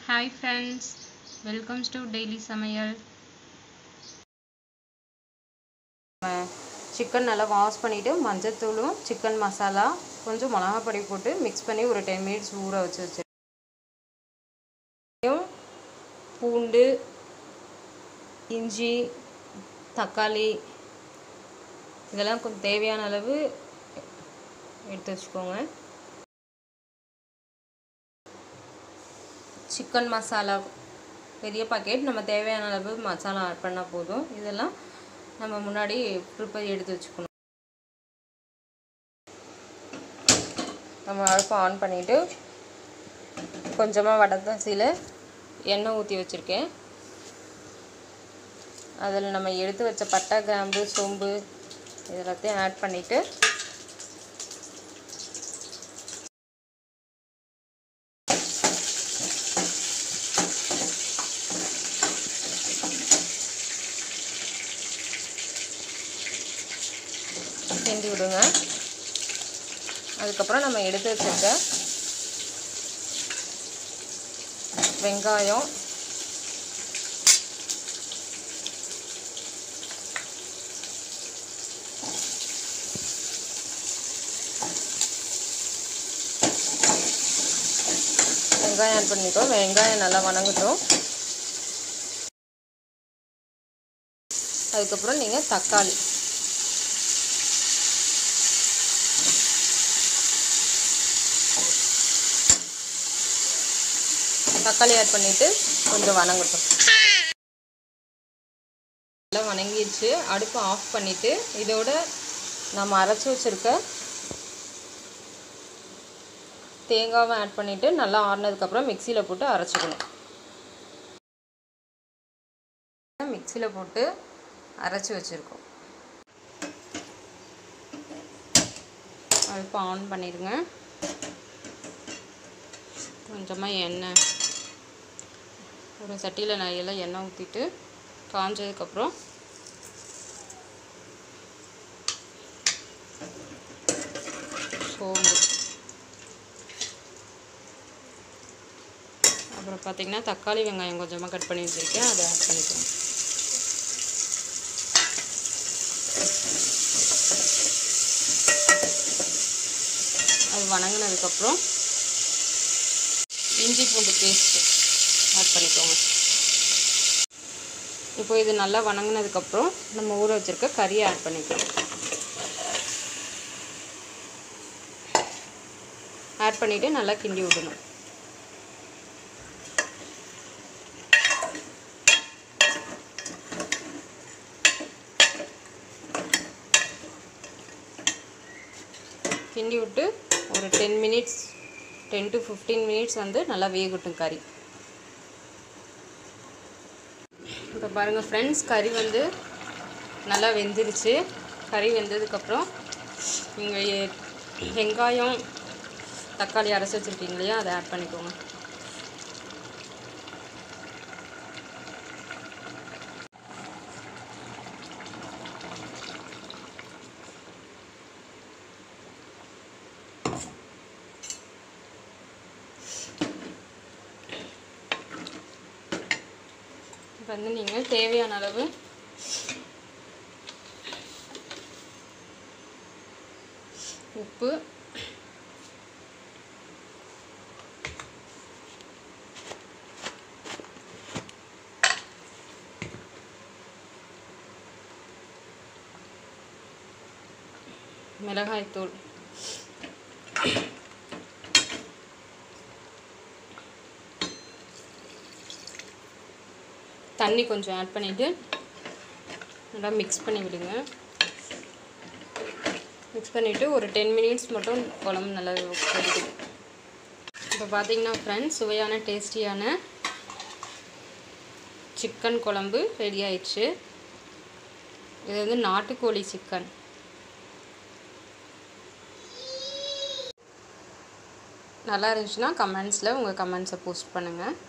hi friends welcomes to daily சமையல் chicken நல்லா wash பண்ணிவிட்டு மஞ்சத்தூளும் சிக்கன் மசாலா கொஞ்சம் மிளகா பொடி போட்டு மிக்ஸ் பண்ணி ஒரு டென் மினிட்ஸ் ஊற வச்சு வச்சுருக்கேன் பூண்டு இஞ்சி தக்காளி இதெல்லாம் கொஞ்சம் தேவையான அளவு எடுத்து வச்சுக்கோங்க சிக்கன் மசாலா பெரிய பாக்கெட் நம்ம தேவையான அளவு மசாலா ஆட் பண்ணால் போதும் இதெல்லாம் நம்ம முன்னாடி ப்ரிப்பேர் எடுத்து வச்சுக்கணும் நம்ம அடுப்பை ஆன் பண்ணிவிட்டு கொஞ்சமாக வடத்தசியில் எண்ணெய் ஊற்றி வச்சுருக்கேன் அதில் நம்ம எடுத்து வச்ச பட்டை கிராம்பு சோம்பு இதெல்லாத்தையும் ஆட் பண்ணிவிட்டு செஞ்சு விடுங்க அதுக்கப்புறம் நம்ம எடுத்து வச்சிருக்க வெங்காயம் வெங்காயம் ஆட் பண்ணிக்கோ வெங்காயம் நல்லா வணங்கட்டும் அதுக்கப்புறம் நீங்கள் தக்காளி தக்காளி ஆட் பண்ணிவிட்டு கொஞ்சம் வணங்கட்டும் நல்லா வணங்கிடுச்சு அடுப்பு ஆஃப் பண்ணிவிட்டு இதோட நம்ம அரைச்சி வச்சுருக்க தேங்காவை ஆட் பண்ணிவிட்டு நல்லா ஆறினதுக்கப்புறம் மிக்சியில் போட்டு அரைச்சிக்கணும் மிக்சியில் போட்டு அரைச்சி வச்சுருக்கோம் அடுப்பு ஆன் பண்ணிடுங்க கொஞ்சமாக எண்ணெய் ஒரு சட்டியில் நான் எல்லாம் எண்ணெய் ஊற்றிட்டு காஞ்சதுக்கப்புறம் சோம்பு அப்புறம் பார்த்திங்கன்னா தக்காளி வெங்காயம் கொஞ்சமாக கட் பண்ணி வச்சுருக்கேன் அதை ஆட் பண்ணிக்கலாம் அது வணங்கினதுக்கப்புறம் இஞ்சி பூண்டு பேஸ்ட்டு ஆட் பண்ணிக்கோங்க இப்போ இது நல்லா வணங்கினதுக்கப்புறம் நம்ம ஊற வச்சுருக்க கறியை ஆட் பண்ணிக்கலாம் ஆட் பண்ணிவிட்டு நல்லா கிண்டி விடணும் கிண்டி விட்டு ஒரு ten minutes ten to fifteen minutes வந்து நல்லா வேகட்டும் கறி இப்போ பாருங்கள் ஃப்ரெண்ட்ஸ் கறி வந்து நல்லா வெந்துருச்சு கறி வெந்ததுக்கப்புறம் நீங்கள் வெங்காயம் தக்காளி அரைச்சி வச்சுருக்கீங்க இல்லையா அதை ஆட் பண்ணிக்கோங்க இப்போ வந்து நீங்கள் தேவையான அளவு உப்பு மிளகாய்த்தூள் தண்ணி கொஞ்சம் ஆட் பண்ணிவிட்டு நல்லா மிக்ஸ் பண்ணி விடுங்க மிக்ஸ் பண்ணிவிட்டு ஒரு டென் மினிட்ஸ் மட்டும் குழம்பு நல்லா கொதிக்குது இப்போ பார்த்தீங்கன்னா ஃப்ரெண்ட்ஸ் சுவையான டேஸ்டியான சிக்கன் குழம்பு ரெடி ஆயிடுச்சு இது வந்து நாட்டுக்கோழி சிக்கன் நல்லா இருந்துச்சுன்னா கமெண்ட்ஸில் உங்கள் கமெண்ட்ஸை போஸ்ட் பண்ணுங்கள்